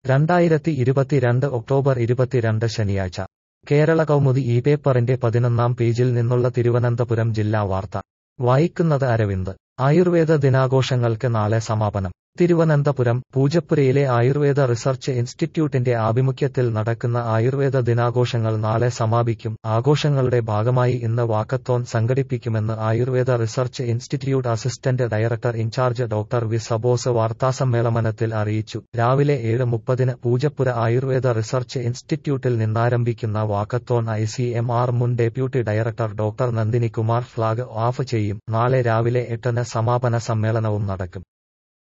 രണ്ടായിരത്തി ഇരുപത്തിരണ്ട് ഒക്ടോബർ ഇരുപത്തിരണ്ട് ശനിയാഴ്ച കേരള കൗമുദി ഈ പേപ്പറിന്റെ പതിനൊന്നാം പേജിൽ നിന്നുള്ള തിരുവനന്തപുരം ജില്ലാ വാർത്ത വായിക്കുന്നത് അരവിന്ദ് ആയുർവേദ ദിനാഘോഷങ്ങൾക്ക് നാളെ സമാപനം തിരുവനന്തപുരം പൂജപ്പുരയിലെ ആയുർവേദ റിസർച്ച് ഇൻസ്റ്റിറ്റ്യൂട്ടിന്റെ ആഭിമുഖ്യത്തിൽ നടക്കുന്ന ആയുർവേദ ദിനാഘോഷങ്ങൾ നാളെ സമാപിക്കും ആഘോഷങ്ങളുടെ ഭാഗമായി ഇന്ന് വാക്കത്തോൺ സംഘടിപ്പിക്കുമെന്ന് Ayurveda research institute assistant director incharge doctor V Sabose വാർത്താസമ്മേളനത്തിൽ അറിയിച്ചു രാവിലെ ഏഴ് മുപ്പതിന് പൂജപ്പുര ആയുർവേദ റിസർച്ച് ഇൻസ്റ്റിറ്റ്യൂട്ടിൽ നിന്നാരംഭിക്കുന്ന walkathon I C M R മുൻ deputy director doctor Nandini Kumar flag off ചെയ്യും നാളെ രാവിലെ എട്ടിന് സമാപന സമ്മേളനവും നടക്കും